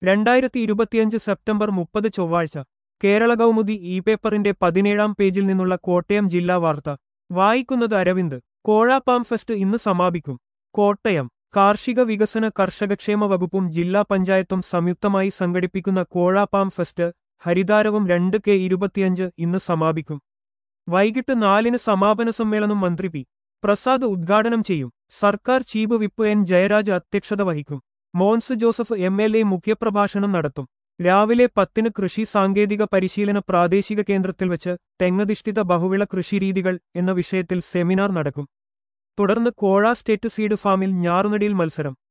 രണ്ടായിരത്തി ഇരുപത്തിയഞ്ച് സെപ്റ്റംബർ മുപ്പത് ചൊവ്വാഴ്ച കേരള കൗമുദി ഇ പേപ്പറിന്റെ പതിനേഴാം പേജിൽ നിന്നുള്ള കോട്ടയം ജില്ലാ വാർത്ത വായിക്കുന്നത് അരവിന്ദ് കോഴാപ്പാം ഫെസ്റ്റ് ഇന്ന് സമാപിക്കും കോട്ടയം കാർഷിക വികസന കർഷകക്ഷേമ വകുപ്പും ജില്ലാ പഞ്ചായത്തും സംയുക്തമായി സംഘടിപ്പിക്കുന്ന കോഴാപ്പാം ഫെസ്റ്റ് ഹരിതാരവും രണ്ട് കെ ഇരുപത്തിയഞ്ച് ഇന്ന് സമാപിക്കും വൈകിട്ട് നാലിന് സമാപന സമ്മേളനം മന്ത്രി പി പ്രസാദ് ഉദ്ഘാടനം ചെയ്യും സർക്കാർ ചീഫ് വിപ്പ് എൻ ജയരാജ് അധ്യക്ഷത വഹിക്കും Mons Joseph M L A മുഖ്യപ്രഭാഷണം നടത്തും രാവിലെ പത്തിന് കൃഷി സാങ്കേതിക പരിശീലന പ്രാദേശിക കേന്ദ്രത്തിൽ വെച്ച് തെങ്ങധിഷ്ഠിത ബഹുവിള കൃഷിരീതികൾ എന്ന വിഷയത്തിൽ സെമിനാർ നടക്കും തുടർന്ന് കോഴ സ്റ്റേറ്റ് സീഡ് ഫാമിൽ ഞാറുനടിയിൽ മത്സരം